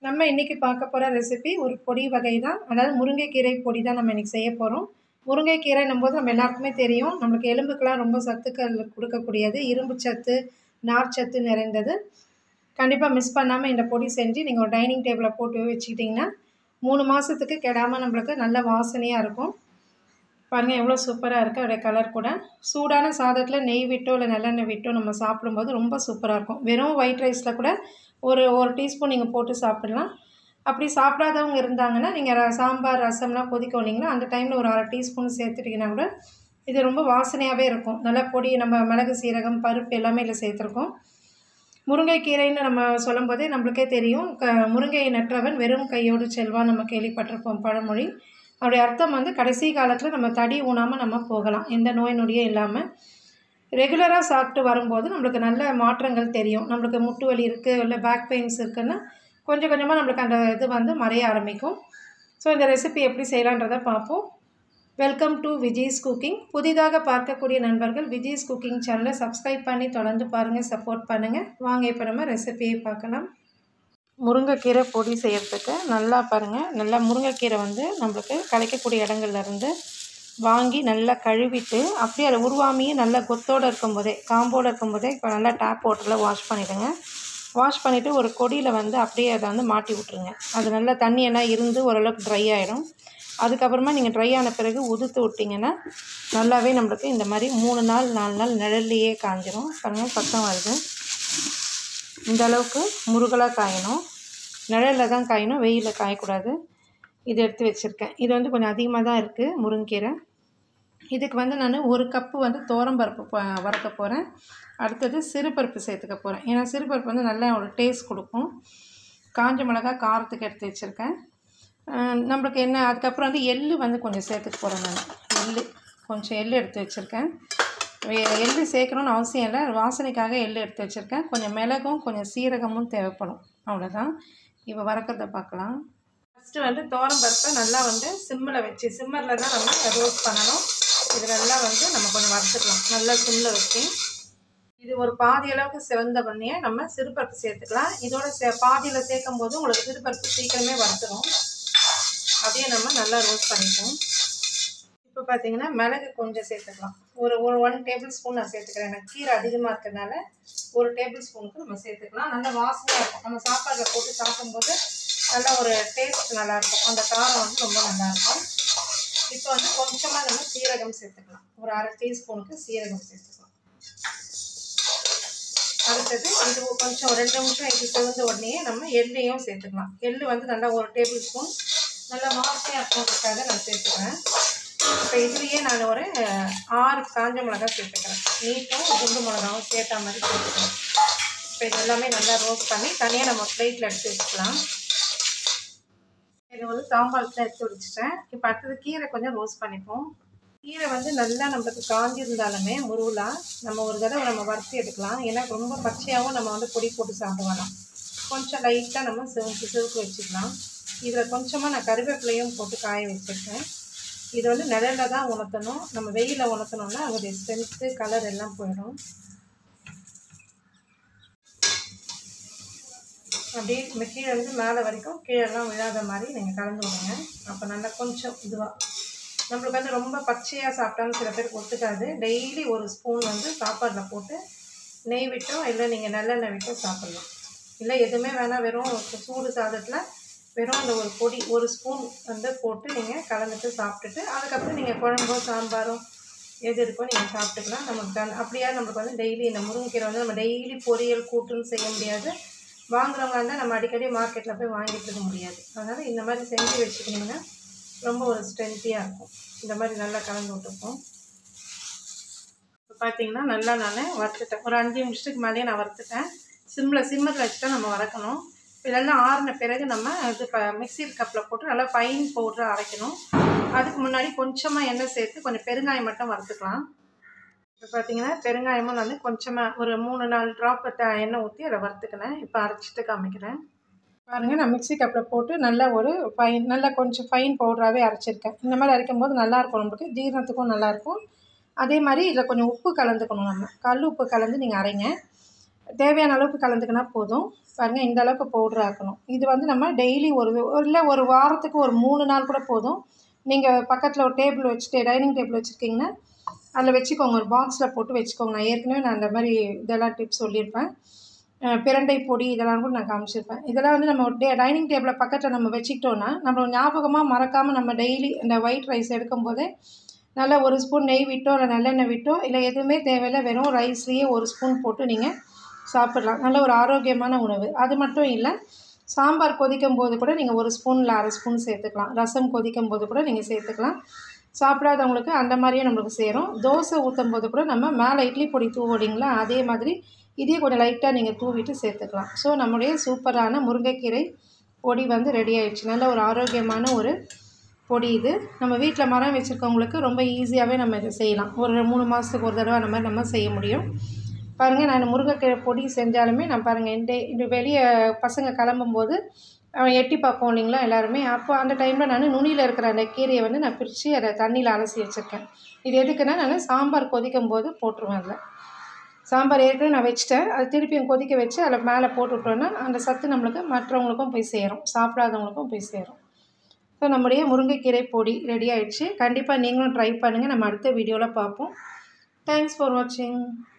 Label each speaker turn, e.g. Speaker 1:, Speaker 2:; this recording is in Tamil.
Speaker 1: நம்ம இன்றைக்கி பார்க்க போகிற ரெசிபி ஒரு பொடி வகை தான் அதாவது முருங்கைக்கீரை பொடி தான் நம்ம இன்றைக்கி செய்ய போகிறோம் முருங்கைக்கீரைன்னும் போது நம்ம எல்லாருக்குமே தெரியும் நம்மளுக்கு எலும்புக்கெலாம் ரொம்ப சத்துக்கள் கொடுக்கக்கூடியது இரும்பு சத்து நார் சத்து நிறைந்தது கண்டிப்பாக மிஸ் பண்ணாமல் இந்த பொடி செஞ்சு நீங்கள் ஒரு டைனிங் டேபிளில் போட்டு வச்சுக்கிட்டிங்கன்னா மூணு மாதத்துக்கு கெடாமல் நம்மளுக்கு நல்ல வாசனையாக இருக்கும் பாருங்கள் எவ்வளோ சூப்பராக இருக்குது அதோடைய கலர் கூட சூடான சாதத்தில் நெய் விட்டோ இல்லை நல்லெண்ணெய் விட்டோ நம்ம சாப்பிடும்போது ரொம்ப சூப்பராக இருக்கும் வெறும் ஒயிட் ரைஸில் கூட ஒரு ஒரு டீஸ்பூன் நீங்கள் போட்டு சாப்பிடலாம் அப்படி சாப்பிடாதவங்க இருந்தாங்கன்னா நீங்கள் ர- சாம்பார் ரசம்லாம் கொதிக்க வந்தீங்கன்னா அந்த டைமில் ஒரு அரை டீஸ்பூன் சேர்த்துட்டிங்கன்னா கூட இது ரொம்ப வாசனையாகவே இருக்கும் நல்லா பொடி நம்ம மிளகு சீரகம் பருப்பு எல்லாமே இதில் சேர்த்துருக்கோம் முருங்கைக்கீரைன்னு நம்ம சொல்லும்போதே நம்மளுக்கே தெரியும் க முருங்கையை நற்றவன் வெறும் கையோடு செல்வான் நம்ம கேள்விப்பட்டிருப்போம் பழமொழி அவருடைய அர்த்தம் வந்து கடைசி காலத்தில் நம்ம தடி ஊனாமல் நம்ம போகலாம் எந்த நோய் நொடியும் இல்லாமல் ரெகுலராக சாப்பிட்டு வரும்போது நம்மளுக்கு நல்ல மாற்றங்கள் தெரியும் நம்மளுக்கு முட்டு வலி இருக்குது இல்லை பேக் பெயின்ஸ் இருக்குன்னா கொஞ்சம் கொஞ்சமாக நம்மளுக்கு அந்த இது வந்து மறைய ஆரம்பிக்கும் ஸோ இந்த ரெசிபி எப்படி செய்யலான்றதை பார்ப்போம் வெல்கம் டு விஜய்ஸ் குக்கிங் புதிதாக பார்க்கக்கூடிய நண்பர்கள் விஜய்ஸ் குக்கிங் சேனலை சப்ஸ்கிரைப் பண்ணி தொடர்ந்து பாருங்கள் சப்போர்ட் பண்ணுங்கள் வாங்க இப்போ நம்ம ரெசிபியை பார்க்கலாம் முருங்கைக்கீரை பொடி செய்கிறதுக்கு நல்லா பாருங்கள் நல்லா முருங்கைக்கீரை வந்து நம்மளுக்கு கிடைக்கக்கூடிய இடங்கள்ல இருந்து வாங்கி நல்லா கழுவிட்டு அப்படியே அதை உருவாமியே நல்லா கொத்தோடு இருக்கும்போதே காம்போடு இருக்கும்போதே இப்போ நல்லா டேப் வாட்டரில் வாஷ் பண்ணிவிடுங்க வாஷ் பண்ணிவிட்டு ஒரு கொடியில் வந்து அப்படியே அதை வந்து மாட்டி விட்ருங்க அது நல்லா தண்ணி எல்லாம் இருந்து ஓரளவுக்கு ட்ரை ஆகிடும் அதுக்கப்புறமா நீங்கள் ட்ரை ஆன பிறகு உதுத்து விட்டிங்கன்னா நல்லாவே நம்மளுக்கு இந்த மாதிரி மூணு நாள் நாலு நாள் நிழல்லையே காஞ்சிரும் பாருங்கள் பக்கம் வருது இந்த அளவுக்கு முருகலாக காயணும் நிழலில் தான் காயணும் வெயிலில் காயக்கூடாது இது எடுத்து வச்சுருக்கேன் இது வந்து கொஞ்சம் அதிகமாக தான் இருக்குது முருங்கீரை இதுக்கு வந்து நான் ஒரு கப்பு வந்து தோரம்பருப்பு ப- வறுக்க போகிறேன் அடுத்தது சிறுபருப்பு சேர்த்துக்க போகிறேன் ஏன்னா சிறுபருப்பு வந்து நல்ல ஒரு டேஸ்ட் கொடுக்கும் காஞ்ச மிளகா காரத்துக்கு எடுத்து வச்சுருக்கேன் அஹ் நம்மளுக்கு என்ன அதுக்கப்புறம் வந்து எள்ளு வந்து கொஞ்சம் சேர்த்துக்க போகிறேன் நான் எள்ளு கொஞ்சம் எள்ளு எடுத்து வச்சுருக்கேன் வே- எள்ளு சேர்க்கணும்னு அவசியம் இல்லை வாசனைக்காக எள்ளு எடுத்து வச்சுருக்கேன் கொஞ்சம் மிளகும் கொஞ்சம் சீரகமும் தேவைப்படும் அவ்வளோதான் இப்போ வறுக்கிறத பார்க்கலாம் ஃபஸ்ட்டு வந்து தோரம் பருப்பை நல்லா வந்து சிம்மில் வச்சு சிம்மரில் தான் நம்ம ரோஸ்ட் பண்ணணும் இது நல்லா வந்து நம்ம கொஞ்சம் வறுத்துக்கலாம் நல்லா சிம்மில் வச்சு இது ஒரு பாதி அளவுக்கு சிவந்த பண்ணியே நம்ம சிறுபருப்பு சேர்த்துக்கலாம் இதோட சே பாதியில் சேர்க்கும் போது உங்களுக்கு சிறுபருப்பு சீக்கிரமே வறுத்துடும் அப்படியே நம்ம நல்லா ரோஸ்ட் பண்ணிப்போம் இப்போ பார்த்தீங்கன்னா மிளகு கொஞ்சம் சேர்த்துக்கலாம் ஒரு ஒரு ஒன் டேபிள் ஸ்பூன் நான் சேர்த்துக்கிறேன் எனக்கு கீரை அதிகமாக இருக்கிறதுனால ஒரு டேபிள் ஸ்பூனுக்கு நம்ம சேர்த்துக்கலாம் நல்ல வாசனையாக இருக்கும் நம்ம சாப்பாட்டில் போட்டு சாப்பிடும்போது நல்ல ஒரு டேஸ்ட் நல்லாயிருக்கும் அந்த காரம் வந்து ரொம்ப நல்லாயிருக்கும் இப்போ வந்து கொஞ்சமாக நம்ம சீரகம் சேர்த்துக்கலாம் ஒரு அரை டீஸ்பூனுக்கு சீரகம் சேர்த்துக்கலாம் அடுத்தது இது கொஞ்சம் ஒரு ரெண்டு நிமிஷம் இது சிவந்த உடனே நம்ம எள்ளையும் சேர்த்துக்கலாம் எள்ளு வந்து நல்லா ஒரு டேபிள் ஸ்பூன் நல்லா வாசனையாக இருக்கிறதுக்காக நான் சேர்த்துக்கிறேன் இப்போ இதுலேயே நான் ஒரு அஹ், ஆறு காஞ்ச மிளகா சேர்த்துக்கிறேன் நீட்டும் குண்டு மிளகாவும் சேர்த்த மாதிரி சேர்த்துக்கிறேன் இப்போ இது எல்லாமே நல்லா ரோஸ்ட் பண்ணி தனியாக நம்ம பிளேட்டில் எடுத்து வச்சுக்கலாம் இது வந்து சாம்பாரத்தில் எடுத்து வச்சுட்டேன் இப்போ அடுத்தது கீரை கொஞ்சம் ரோஸ்ட் பண்ணிப்போம் கீரை வந்து நல்லா நம்மளுக்கு காஞ்சிருந்தாலுமே முருவலா நம்ம ஒரு தடவை நம்ம வறுத்து எடுக்கலாம் ஏன்னா ரொம்ப பச்சையாகவும் நம்ம வந்து பொடி போட்டு சாப்பிடலாம் கொஞ்சம் லைட்டாக நம்ம சிவப்பு சிவப்பு வச்சுக்கலாம் இதில் கொஞ்சமாக நான் கருவேப்பிலையும் போட்டு காய வச்சுருக்கேன் இது வந்து நிழலில் தான் உணர்த்தணும் நம்ம வெயிலில் உணர்த்தணும்னா அதோடைய ஸ்ட்ரென்த்து கலர் எல்லாம் போயிடும் அப்படியே இந்த கீழே இருந்து மேலே வரைக்கும் கீழெல்லாம் விழாத மாதிரி நீங்கள் கலந்து விடுங்க அப்போ நல்லா கொஞ்சம் இதுவாக நம்மளுக்கு வந்து ரொம்ப பச்சையாக சாப்பிட்டாலும் சில பேருக்கு ஒத்துக்காது டெய்லி ஒரு ஸ்பூன் வந்து சாப்பாட்டில் போட்டு நெய் விட்டோ இல்லை நீங்கள் நல்லெண்ணெய் விட்டோ சாப்பிட்லாம் இல்லை எதுவுமே வேணாம் வெறும் சூடு சாதத்தில் வெறும் அந்த ஒரு பொடி ஒரு ஸ்பூன் வந்து போட்டு நீங்கள் கலந்துட்டு சாப்பிட்டுட்டு அதுக்கப்புறம் நீங்கள் குழம்போ சாம்பாரோ எது இருக்கோ நீங்கள் சாப்பிட்டுக்கலாம் நமக்கு தன் அப்படியா நம்மளுக்கு வந்து டெய்லி இந்த முருங்கைக்கீரை வந்து நம்ம டெய்லி பொரியல் கூட்டுன்னு செய்ய முடியாது வாங்குறவங்க இருந்தால் நம்ம அடிக்கடி மார்க்கெட்டில் போய் வாங்கிட்டு இருக்க முடியாது அதனால் இந்த மாதிரி செஞ்சு வச்சுக்கிட்டிங்கன்னா ரொம்ப ஒரு ஸ்ட்ரென்த்தியாக இருக்கும் இந்த மாதிரி நல்லா கலந்து விட்டுப்போம் இப்போ பார்த்தீங்கன்னா நல்லா நான் வறுத்துட்டேன் ஒரு அஞ்சு நிமிஷத்துக்கு மேலேயே நான் வறுத்துட்டேன் சிம்மில் சிம்மத்தில் வச்சு தான் நம்ம வறுக்கணும் இதெல்லாம் ஆறின பிறகு நம்ம இது ப மிக்சியில் கப்பில் போட்டு நல்லா ஃபைன் பவுடராக அரைக்கணும் அதுக்கு முன்னாடி கொஞ்சமாக எண்ணெய் சேர்த்து கொஞ்சம் பெருங்காயம் மட்டும் வறுத்துக்கலாம் இப்போ பார்த்தீங்கன்னா பெருங்காயமும் வந்து கொஞ்சமாக ஒரு மூணு நாலு ட்ராப் எண்ணெய் ஊற்றி அதை வறுத்துக்கினேன் இப்போ அரைச்சிட்டு காமிக்கிறேன் பாருங்கள் நான் மிக்ஸி கப்பில் போட்டு நல்லா ஒரு ஃபைன் நல்லா கொஞ்சம் ஃபைன் பவுடராகவே அரைச்சிருக்கேன் இந்த மாதிரி அரைக்கும் போது நல்லாயிருக்கும் நம்மளுக்கு ஜீரணத்துக்கும் நல்லாயிருக்கும் அதே மாதிரி இதில் கொஞ்சம் உப்பு கலந்துக்கணும் நம்ம கல் உப்பு கலந்து நீங்கள் அரைங்க தேவையான அளவுக்கு கலந்துக்கினா போதும் பாருங்கள் இந்த அளவுக்கு பவுட்ரு ஆக்கணும் இது வந்து நம்ம டெய்லி ஒரு இல்லை ஒரு வாரத்துக்கு ஒரு மூணு நாள் கூட போதும் நீங்கள் பக்கத்தில் ஒரு டேபிள் வச்சுட்டு டைனிங் டேபிள் வச்சுருக்கீங்கன்னா அதில் வச்சுக்கோங்க ஒரு பாக்ஸில் போட்டு வச்சுக்கோங்க நான் ஏற்கனவே நான் அந்த மாதிரி இதெல்லாம் டிப்ஸ் சொல்லியிருப்பேன் அஹ் பிரண்டை பொடி இதெல்லாம் கூட நான் காமிச்சிருப்பேன் இதெல்லாம் வந்து நம்ம டே டைனிங் டேபிளை பக்கத்தில் நம்ம வச்சுக்கிட்டோன்னா நம்ம ஞாபகமாக மறக்காமல் நம்ம டெய்லி இந்த ஒயிட் ரைஸ் எடுக்கும்போதே நல்லா ஒரு ஸ்பூன் நெய் விட்டோ இல்லை நல்லெண்ணெய் விட்டோ இல்லை எதுவுமே தேவையில்லை வெறும் ரைஸ்லேயே ஒரு ஸ்பூன் போட்டு நீங்கள் சாப்பிட்லாம் நல்ல ஒரு ஆரோக்கியமான உணவு அது மட்டும் இல்லை சாம்பார் கொதிக்கும் போது கூட நீங்கள் ஒரு ஸ்பூன் இல்லை அரை ஸ்பூன் சேர்த்துக்கலாம் ரசம் கொதிக்கும் போது கூட நீங்கள் சேர்த்துக்கலாம் சாப்பிடாதவங்களுக்கு அந்த மாதிரியே நம்மளுக்கு சேரும் தோசை ஊற்றும் போது கூட நம்ம மேலே இட்லி பொடி தூவிடிங்களா அதே மாதிரி இதே கொஞ்சம் லைட்டாக நீங்கள் தூவிட்டு சேர்த்துக்கலாம் ஸோ நம்முடைய சூப்பரான முருங்கைக்கீரை பொடி வந்து ரெடி ஆயிடுச்சு நல்ல ஒரு ஆரோக்கியமான ஒரு பொடி இது நம்ம வீட்டில் மரம் வச்சுருக்கவங்களுக்கு ரொம்ப ஈஸியாகவே நம்ம இதை செய்யலாம் ஒரு மூணு மாதத்துக்கு ஒரு தடவை அந்த மாதிரி நம்ம செய்ய முடியும் பாருங்கள் நான் முருங்கைக்கீரை பொடி செஞ்சாலுமே நான் பாருங்கள் இந்த இந்த வெளியே பசங்க கிளம்பும்போது அவன் எட்டி பார்ப்போம் இல்லைங்களா எல்லாருமே அப்போ அந்த டைமில் நான் நுனியில் இருக்கிற அந்த கீரையை வந்து நான் பிரித்து அதை தண்ணியில் அலசி வச்சுருக்கேன் இது எதுக்குன்னா நான் சாம்பார் கொதிக்கும் போது போட்டுருவேன் அதில் சாம்பார் ஏற்கனவே நான் வச்சுட்டேன் அது திருப்பியும் கொதிக்க வச்சு அதில் மேலே போட்டு விட்டோன்னா அந்த சத்து நம்மளுக்கு மற்றவங்களுக்கும் போய் சேரும் சாப்பிடாதவங்களுக்கும் போய் சேரும் ஸோ நம்முடைய முருங்கைக்கீரை பொடி ரெடி ஆயிடுச்சு கண்டிப்பாக நீங்களும் ட்ரை பண்ணுங்கள் நம்ம அடுத்த வீடியோவில் பார்ப்போம் தேங்க்ஸ் ஃபார் வாட்சிங்